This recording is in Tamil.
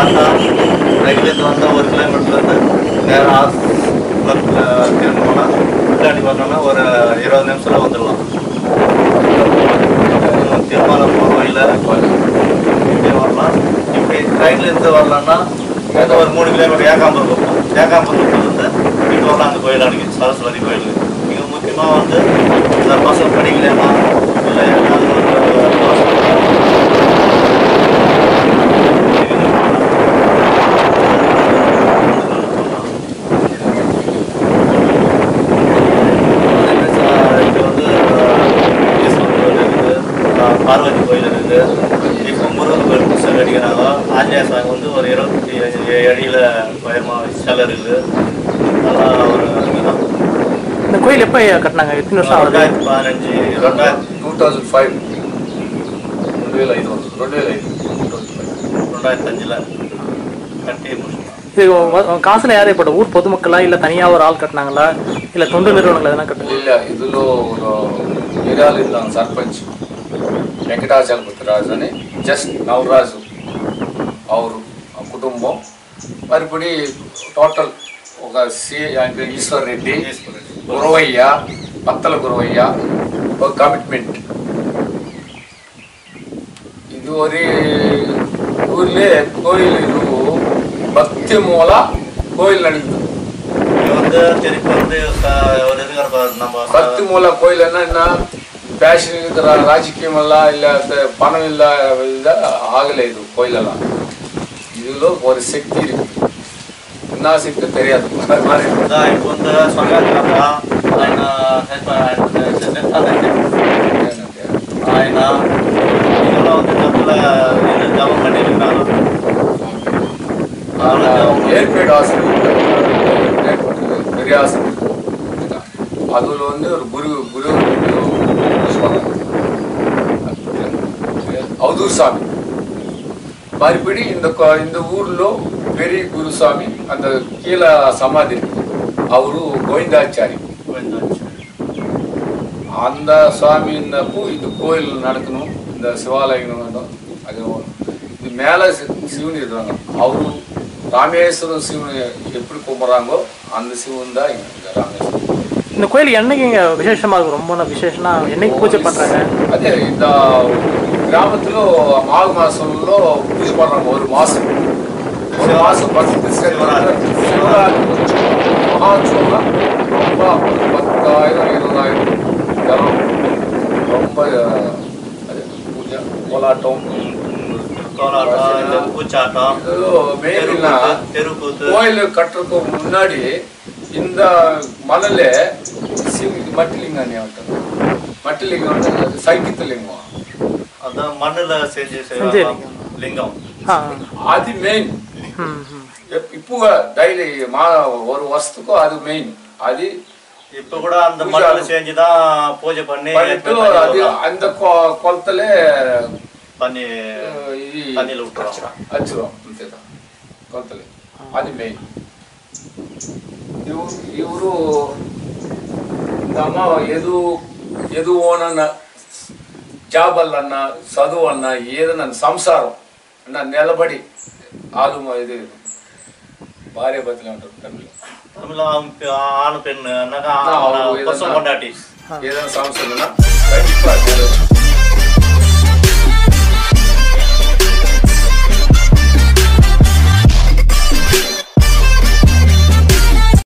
வந்தால் ரைட்லேருந்து வந்தால் ஒரு கிலோமீட்டர்லேருந்து நேராக திரும்பணும்னா முட்டாடி வரணும்னா ஒரு இருபது நிமிஷத்தில் வந்துடலாம் திருமணம் போகிற வழியில் இப்படி வரலாம் இப்படி ரைட்லேருந்து வரலாம்னா ஏதோ ஒரு மூணு கிலோமீட்டர் ஏகாம்பரம் போகணும் ஏகாம்பரத்துலேருந்து இங்கே வரலாம் அந்த கோயில் அன்றைக்கி சரஸ்வதி கோயில் மிக முக்கியமாக வந்து இந்த பசங்க படிக்கலைன்னா இல்லை ஏதாவது ஒரு பசங்க இங்க வந்து ஈஸ்வரன் கோயில் இருக்குது ஆஹ் பார்வதி கோயில் இருக்குது இப்போ முருகன் கோயில் புதுசாக கட்டிக்கிறாங்க ஆஞ்சநேய சாமி வந்து ஒரு இருபத்தி அஞ்சு அடியில் உயரமாக சிலை இருக்குது நல்லா ஒரு இதுதான் இந்த கோயில் எப்போ கட்டினாங்க எத்தனை வருஷம் ஆகுது ரெண்டாயிரத்தி பதினஞ்சு ரெண்டாயிரத்தி టూ థౌజండ్ ఫైవ్ రెండు వేల ఐదు వందలు రెండు వేల ఐదు టూ థౌజండ్ ఫైవ్ ரெண்டாயிரத்தி அஞ்சில் கட்டி முடிச்சிட்டோம் இது வ- காசுல யார் ஏற்பட்ட ஊர் பொதுமக்களா இல்ல தனியா ஒரு ஆள் கட்டினாங்களா இல்ல தொண்டு நிறுவனங்கள் எதனா கட்டுங்க ಇಲ್ಲ ಇದಿలో ఏరియాలో ఇద్దాం సర్పంచ్ వెంకటాచలపతి రాజు అని జస్ట్ నవరాజు ಅವರು ఆ కుటుంబం మరిపడి టోటల్ ఒక సి అంటే ఈశ్వర్ రెడ్డి గురవయ్య పత్తల గురవయ్య ఒక కమిట్మెంట్ இது ஒரு ஊர்ல கோயில் இது பக்தி மூல கோயில் நடக்குது இது வந்து திருப்பி வந்து க- ஒரு இது கிடக்கும் நம்ம பக்தி மூல கோயில் என்ன பேஷன் இருக்கிற ராஜಕೀಯ இல்ல அந்த பணம் இல்ல இல்ல ஆகல இது கோயிலெல்லாம் இதுல ஒரு சக்தி இருக்கு என்ன சக்தி தெரியாது அது மாதிரி இருக்கு. அதான் இப்போ வந்து சொன்னாங்க ఆయన చెప్తానండి ఆయన இதெல்லாம் வந்து தப்புல இது ஜபம் பண்ணியிருக்காங்க அதனால ஜபம் ஏற்பேடு ஆசிரியர் பெரிய ஆசிரியர் அதுல வந்து ஒரு குரு குரு అవధూర్ స్వామి మరిపడి இந்த కో- இந்த ఊర్లో పెరి గురుస్వామి அந்த கீழ சமாதி இருக்கு. அவரு கோவிந்தாச்சாரி போயிருந்தாச்சு. அந்த சுவாமி இருந்தப்போ இது கோயில் நடக்கணும் இந்த சிவாலயம் வேண்டும் அது இது மேலே சிவன் இருக்காங்க அவரு ராமேஸ்வரம் சிவன் எப்படி கும்பிட்றாங்கோ அந்த சிவன் தான் இங்க ராமேஸ்வரம் இந்த கோயில் என்னைக்கு விசேஷமா இருக்கும் ரொம்ப விசேஷம்னா என்னைக்கு பூஜை பண்றாங்க అదే ఇంత గ్రామத்துல మాఘ మాసంలో పూజ పడుతున్నాం ఒక మాసం ఒక మాసం பத்து சிவராத்திரி. சிவராத்திரி மகாச்சோளா ரொம்ப பத்தாயிரம் இருபதாயிரம் ஜனம் ரொம்ப அது பூஜை கோலாட்டம் கோலாட்டம் இந்த பூச்சாட்டம் இது மெயின்னா தெருக்கூத்து, தெருக்கூத்து கோயில் கட்டுறதுக்கு முன்னாடி இந்த மணல சிவ மట్టి லிங்காన్ని అంటారు మట్టి లింగం అంటే సైకిత లింగం அதான் மண்ணுல செஞ்சு செஞ்ச செய்வாங்க. லிங்கம். லிங்கம் ஆ, అది మెయిన్ ம், ம். ఇప్పుడు డైలీ మా ஒரு வருஷத்துக்கு அது மெயின் அது இப்ப கூட அந்த பூஜை மண்ணுல ஆகும். செஞ்சுதான் பூஜை பண்ணி பண்ணிட்டு தண்ணி அது விடுவாங்க. அந்த கொ- కొలతలే தண்ணி ఇది தண்ணியில விட்டுருவாங்க అచ్చుదాం అంతేదా కొలతలే అది మెయిన్ ಇವರು ಇವರು ನಮ್ಮ ಎದು ಎದು ಓನನ್ನ జాబ్ అన్న చదువు అన్న ఏదన్నా సంసారం అన్న నిలబడి ఆలు ఇది భార్య భర్తలు అంటారు తమిళ தமிழ்ல அவங்க ஆண் பெண் ஆ, அவங்க பசங்க இதெல்லாம். கொண்டாட்டி ఏదైనా సమస్య ఉన్నా కண்டிப்பா